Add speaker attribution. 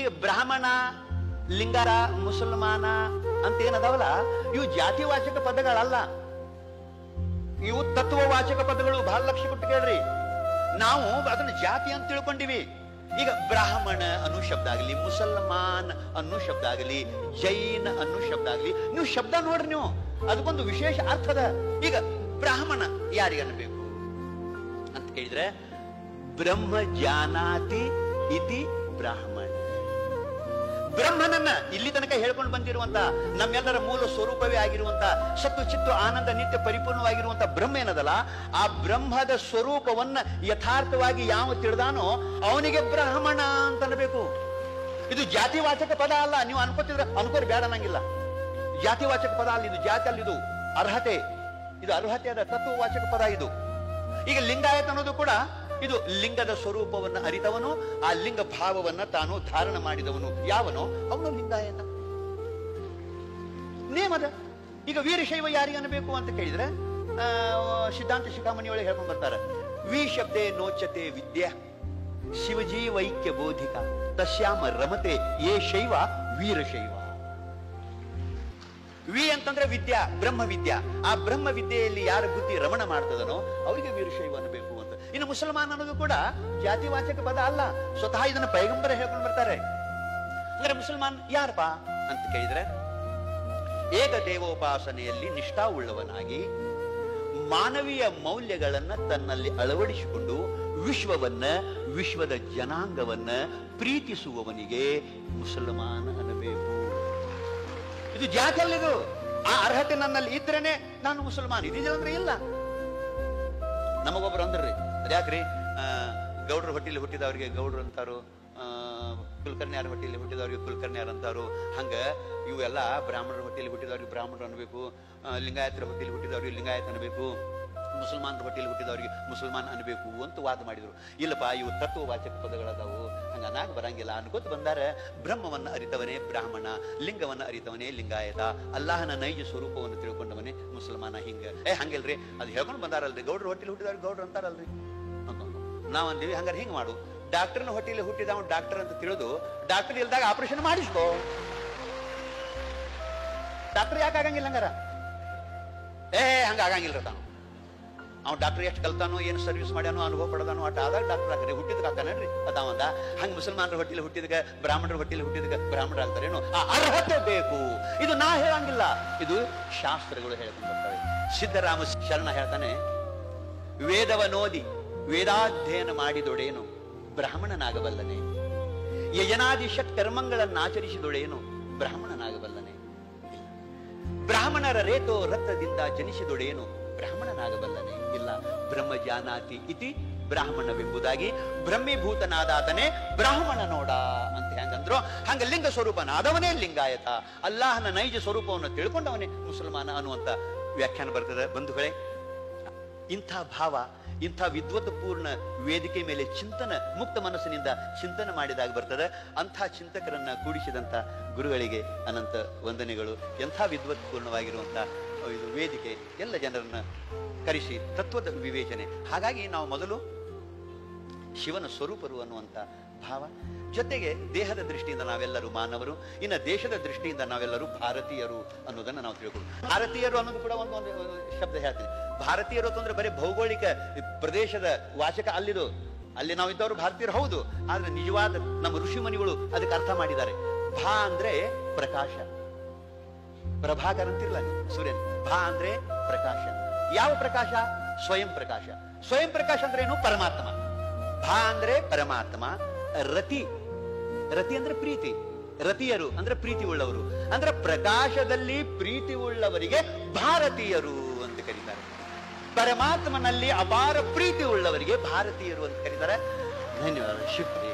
Speaker 1: ಈ ಬ್ರಾಹ್ಮಣ ಲಿಂಗಾರ ಮುಸಲ್ಮಾನ ಅಂತ ಏನದಾವಲ್ಲ ಇವು ಜಾತಿವಾಚಕ ಪದಗಳಲ್ಲ ಇವು ತತ್ವವಾಚಕ ಪದಗಳು ಬಹಳ ಲಕ್ಷ್ಯ ಕೊಟ್ಟು ಕೇಳ್ರಿ ನಾವು ಅದನ್ನ ಜಾತಿ ಅಂತ ತಿಳ್ಕೊಂಡಿವಿ ಈಗ ಬ್ರಾಹ್ಮಣ ಅನ್ನೋ ಶಬ್ದ ಆಗಲಿ ಮುಸಲ್ಮಾನ್ ಅನ್ನೋ ಶಬ್ದ ಆಗಲಿ ಜೈನ್ ಅನ್ನೋ ಶಬ್ದ ಆಗಲಿ ನೀವು ಶಬ್ದ ನೋಡ್ರಿ ನೀವು ಅದಕ್ಕೊಂದು ವಿಶೇಷ ಅರ್ಥದ ಈಗ ಬ್ರಾಹ್ಮಣ ಯಾರಿಗೆ ಅನ್ಬೇಕು ಅಂತ ಕೇಳಿದ್ರೆ ಬ್ರಹ್ಮ ಜಾನಾತಿ ಇತಿ ಬ್ರಾಹ್ಮಣ ಬ್ರಹ್ಮನನ್ನ ಇಲ್ಲಿ ತನಕ ಹೇಳ್ಕೊಂಡು ಬಂದಿರುವಂತ ನಮ್ಮೆಲ್ಲರ ಮೂಲ ಸ್ವರೂಪವೇ ಆಗಿರುವಂತ ಸತ್ತು ಚಿತ್ತು ಆನಂದ ನಿತ್ಯ ಪರಿಪೂರ್ಣವಾಗಿರುವಂತ ಬ್ರಹ್ಮ ಏನದಲ್ಲ ಆ ಬ್ರಹ್ಮದ ಸ್ವರೂಪವನ್ನ ಯಥಾರ್ಥವಾಗಿ ಯಾವ ತಿಳಿದಾನೋ ಅವನಿಗೆ ಬ್ರಾಹ್ಮಣ ಅಂತ ಅನ್ಬೇಕು ಇದು ಜಾತಿವಾಚಕ ಪದ ಅಲ್ಲ ನೀವು ಅನ್ಕೋತಿದ್ರೆ ಅನ್ಕೋರಿ ಬೇಡ ಅನ್ನಂಗಿಲ್ಲ ಜಾತಿವಾಚಕ ಪದ ಅಲ್ಲ ಇದು ಜಾತಿ ಅಲ್ಲ ಇದು ಅರ್ಹತೆ ಇದು ಅರ್ಹತೆಯಾದ ತತ್ವವಾಚಕ ಪದ ಇದು ಈಗ ಲಿಂಗಾಯತ ಅನ್ನೋದು ಕೂಡ ಇದು ಲಿಂಗದ ಸ್ವರೂಪವನ್ನು ಅರಿತವನು ಆ ಲಿಂಗ ಭಾವವನ್ನ ತಾನು ಧಾರಣ ಮಾಡಿದವನು ಯಾವನೋ ಅವನು ಲಿಂಗಾಯತ ನೇಮದ ಈಗ ವೀರಶೈವ ಯಾರಿಗೆ ಅನ್ಬೇಕು ಅಂತ ಕೇಳಿದ್ರೆ ಆ, ಸಿದ್ಧಾಂತ ಶಿಖಾಮಣಿ ಒಳಗೆ ಹೇಳ್ಕೊಂಡ್ ಬರ್ತಾರೆ ವಿ ಶಬ್ದೇ ನೋಚತೆ ವಿದ್ಯಾ ಶಿವಜೀ ವೈಕ್ಯ ಬೋಧಿಕ ತಸ್ಯಾಮ ರಮತೆ ಯೇ ಶೈವ ವೀರಶೈವ ವಿ ಅಂತಂದ್ರೆ ವಿದ್ಯಾ ಬ್ರಹ್ಮ ವಿದ್ಯಾ ಆ ಬ್ರಹ್ಮ ವಿದ್ಯೆಯಲ್ಲಿ ಯಾರ ಬುದ್ಧಿ ರಮಣ ಮಾಡ್ತದನೋ ಅವರಿಗೆ ವೀರಶೈವ ಅನ್ನಬೇಕು ಅಂತ ಇನ್ನು ಮುಸಲ್ಮಾನ್ ಅನ್ನೋದು ಕೂಡ ಜಾತಿವಾಚಕ ಪದ ಅಲ್ಲ ಸ್ವತಃ ಇದನ್ನ ಪೈಗಂಬರ ಹೇಳ್ಕೊಂಡು ಬರ್ತಾರೆ ಅಂದ್ರೆ ಮುಸಲ್ಮಾನ್ ಯಾರಪ್ಪ ಅಂತ ಕೇಳಿದ್ರೆ ಏಕ ದೇವೋಪಾಸನೆಯಲ್ಲಿ ನಿಷ್ಠಾವುಳ್ಳವನಾಗಿ ಮಾನವೀಯ ಮೌಲ್ಯಗಳನ್ನ ತನ್ನಲ್ಲಿ ಅಳವಡಿಸಿಕೊಂಡು ವಿಶ್ವವನ್ನ ವಿಶ್ವದ ಜನಾಂಗವನ್ನ ಪ್ರೀತಿಸುವವನಿಗೆ ಮುಸಲ್ಮಾನ ಅನ್ನಬೇಕು ಇದು ಜಾತಿ ಅಲ್ಲಿದು ಆ ಅರ್ಹತೆ ನನ್ನಲ್ಲಿ ಇದ್ರೇನೆ ನಾನು ಮುಸಲ್ಮಾನ್ ಇದಿಲ್ಲ ಅಂದ್ರೆ ಇಲ್ಲ ನಮಗೊಬ್ರು ಅಂದ್ರಿ ಅದ್ಯಾಕ್ರಿ ಆ, ಗೌಡ್ರ ಹೊಟ್ಟಿಲಿ ಹುಟ್ಟಿದವ್ರಿಗೆ ಗೌಡ್ರು ಅಂತಾರು ಆ, ಕುಲಕರ್ಣಿಯಾರ ಹೊಟ್ಟಿಲಿ ಹುಟ್ಟಿದವ್ರಿಗೆ ಕುಲಕರ್ಣಿಯಾರ ಅಂತಾರು ಹಂಗ ಇವೆಲ್ಲ ಬ್ರಾಹ್ಮಣರ ಹೊಟ್ಟಿಲಿ ಹುಟ್ಟಿದವ್ರಿಗೆ ಬ್ರಾಹ್ಮಣರು ಅನ್ಬೇಕು ಆ, ಲಿಂಗಾಯತರ ಹೊಟ್ಟಿಲಿ ಹುಟ್ಟಿದವ್ರಿಗೆ ಲಿಂಗಾಯತ ಅನ್ಬೇಕು ಮುಸಲ್ಮಾನರ ಹೊಟ್ಟಿಲಿ ಹುಟ್ಟಿದವ್ರಿಗೆ ಮುಸಲ್ಮಾನ್ ಅನ್ಬೇಕು ಅಂತ ವಾದ ಮಾಡಿದ್ರು ಇಲ್ಲಪ್ಪ ಇವು ತತ್ವವಾಚಕ ಪದಗಳದಾವು ಹಂಗ ಅನಾಗ ಬರಂಗಿಲ್ಲ ಅನ್ಕೋತ ಬಂದಾರ ಬ್ರಹ್ಮವನ್ನ ಅರಿತವನೇ ಬ್ರಾಹ್ಮಣ ಲಿಂಗವನ್ನ ಅರಿತವನೇ ಲಿಂಗಾಯತ ಅಲ್ಲಾಹನ ನೈಜ ಸ್ವರೂಪವನ್ನು ತಿಳ್ಕೊಂಡವನೇ ಮುಸಲ್ಮಾನ ಹಿಂಗ ಏ ಹಂಗಿಲ್ರಿ ಅದು ಹೇಳ್ಕೊಂಡು ಬಂದಾರಲ್ರಿ ಗೌಡ್ರ ಹೊಟ್ಟಿಲಿ ಹುಟ್ಟಿದವ್ರಿಗೆ ಗೌಡ್ರು ಅಂತಾರಲ್ರಿ ಅಂತಂದ್ರು. ನಾವ್ ಅಂದಿವಿ ಹಂಗಾರೆ ಹಿಂಗ್ ಮಾಡು ಡಾಕ್ಟರ್ನ ಹೊಟ್ಟಿಲಿ ಹುಟ್ಟಿದವ ಡಾಕ್ಟರ್ ಅಂತ ತಿಳಿದು ಡಾಕ್ಟರ್ ಇಲ್ದಾಗ ಆಪರೇಷನ್ ಮಾಡಿಸ್ಕೋ ಡಾಕ್ಟರ್ ಯಾಕೆ ಆಗಂಗಿಲ್ಲ ಹಂಗಾರ ಏ ಹಂಗ ಆಗಂಗಿಲ್ರಿ ತಾನು ಅವ್ನು ಡಾಕ್ಟರ್ ಎಷ್ಟು ಕಲ್ತಾನೋ ಏನು ಸರ್ವಿಸ್ ಮಾಡ್ಯಾನೋ ಅನುಭವ ಪಡೆದಾನೋ ಅಟ್ ಆದಾಗ ಡಾಕ್ಟರ್ ಆಗ್ತಾರೆ ಹುಟ್ಟಿದ ಆಗ್ತಾನೇನ್ರಿ ಅದಾವಂದ ಹಂಗ ಮುಸಲ್ಮಾನರ ಹೊಟ್ಟಿಲಿ ಹುಟ್ಟಿದಗ ಬ್ರಾಹ್ಮಣರ ಹೊಟ್ಟಿಲಿ ಹುಟ್ಟಿದಗ ಬ್ರಾಹ್ಮಣರ ಆಗ್ತಾರೇನು ಆ ಅರ್ಹತೆ ಬೇಕು ಇದು ನಾ ಹೇಳಂಗಿಲ್ಲ ಇದು ಶಾಸ್ತ್ರಗಳು ಹೇಳ್ಕೊಂಡು ಬರ್ತವೆ ಸಿದ್ದರಾಮ ಶರಣ ಹೇಳ್ತಾನೆ ವೇದವನೋದಿ ವೇದಾಧ್ಯಯನ ಮಾಡಿದೊಡೇನು ಬ್ರಾಹ್ಮಣನಾಗಬಲ್ಲನೆ ಯಜನಾದಿ ಷಟ್ ಕರ್ಮಗಳನ್ನಾಚರಿಸಿದೊಡೇನು ಬ್ರಾಹ್ಮಣನಾಗಬಲ್ಲನೆ ಬ್ರಾಹ್ಮಣರ ರೇತೋ ರಕ್ತದಿಂದ ಜನಿಸಿದೊಡೇನು ಬ್ರಾಹ್ಮಣನಾಗಬಲ್ಲನೆ ಇಲ್ಲ ಬ್ರಹ್ಮ ಜಾನಾತಿ ಇತಿ ಬ್ರಾಹ್ಮಣವೆಂಬುದಾಗಿ ಬ್ರಹ್ಮೀಭೂತನಾದಾತನೇ ಬ್ರಾಹ್ಮಣ ನೋಡ ಅಂತ ಹೆಂಗಂದ್ರು ಹಂಗ ಲಿಂಗ ಸ್ವರೂಪನಾದವನೇ ಲಿಂಗಾಯತ ಅಲ್ಲಾಹನ ನೈಜ ಸ್ವರೂಪವನ್ನು ತಿಳ್ಕೊಂಡವನೇ ಮುಸಲ್ಮಾನ ಅನ್ನುವಂತ ವ್ಯಾಖ್ಯಾನ ಬರ್ತದೆ ಬಂಧುಗಳೇ ಇಂಥ ಭಾವ ಇಂಥ ವಿದ್ವತ್ಪೂರ್ಣ ವೇದಿಕೆ ಮೇಲೆ ಚಿಂತನ ಮುಕ್ತ ಮನಸ್ಸಿನಿಂದ ಚಿಂತನೆ ಮಾಡಿದಾಗ ಬರ್ತದೆ ಅಂಥ ಚಿಂತಕರನ್ನ ಕೂಡಿಸಿದಂಥ ಗುರುಗಳಿಗೆ ಅನಂತ ವಂದನೆಗಳು ಎಂಥ ವಿದ್ವತ್ಪೂರ್ಣವಾಗಿರುವಂಥ ಇದು ವೇದಿಕೆ ಎಲ್ಲ ಜನರನ್ನ ಕರೆಸಿ ತತ್ವದ ವಿವೇಚನೆ ಹಾಗಾಗಿ ನಾವು ಮೊದಲು ಶಿವನ ಸ್ವರೂಪರು ಅನ್ನುವಂಥ ಭಾವ ಜೊತೆಗೆ ದೇಹದ ದೃಷ್ಟಿಯಿಂದ ನಾವೆಲ್ಲರೂ ಮಾನವರು ಇನ್ನು ದೇಶದ ದೃಷ್ಟಿಯಿಂದ ನಾವೆಲ್ಲರೂ ಭಾರತೀಯರು ಅನ್ನೋದನ್ನ ನಾವು ತಿಳ್ಕೊಂಡು ಭಾರತೀಯರು ಅನ್ನೋದು ಕೂಡ ಒಂದು ಒಂದು ಶಬ್ದ ಹೇಳ್ತೀನಿ ಭಾರತೀಯರು ಅಂತಂದ್ರೆ ಬರೀ ಭೌಗೋಳಿಕ ಪ್ರದೇಶದ ವಾಚಕ ಅಲ್ಲಿದು ಅಲ್ಲಿ ನಾವು ಇದ್ದವರು ಭಾರತೀಯರು ಹೌದು ಆದ್ರೆ ನಿಜವಾದ ನಮ್ಮ ಋಷಿಮುನಿಗಳು ಅದಕ್ಕೆ ಅರ್ಥ ಮಾಡಿದ್ದಾರೆ ಭಾ ಅಂದ್ರೆ ಪ್ರಕಾಶ ಪ್ರಭಾಕರ್ ಅಂತಿರಲ್ಲ ನೀವು, ಸೂರ್ಯನ್ ಭಾ ಅಂದ್ರೆ ಪ್ರಕಾಶ ಯಾವ ಪ್ರಕಾಶ ಸ್ವಯಂ ಪ್ರಕಾಶ ಸ್ವಯಂ ಪ್ರಕಾಶ ಅಂದ್ರೆ ಏನು ಪರಮಾತ್ಮ ಭಾ ಅಂದ್ರೆ ಪರಮಾತ್ಮ ರತಿ ರತಿ ಅಂದ್ರೆ ಪ್ರೀತಿ ರತಿಯರು ಅಂದ್ರೆ ಪ್ರೀತಿ ಉಳ್ಳವರು ಅಂದ್ರೆ ಪ್ರಕಾಶದಲ್ಲಿ ಪ್ರೀತಿ ಉಳ್ಳವರಿಗೆ ಭಾರತೀಯರು ಅಂತ ಕರೀತಾರೆ ಪರಮಾತ್ಮನಲ್ಲಿ ಅಪಾರ ಪ್ರೀತಿ ಉಳ್ಳವರಿಗೆ ಭಾರತೀಯರು ಅಂತ ಕರೀತಾರೆ ಧನ್ಯವಾದ ಶುಕ್ರಿಯ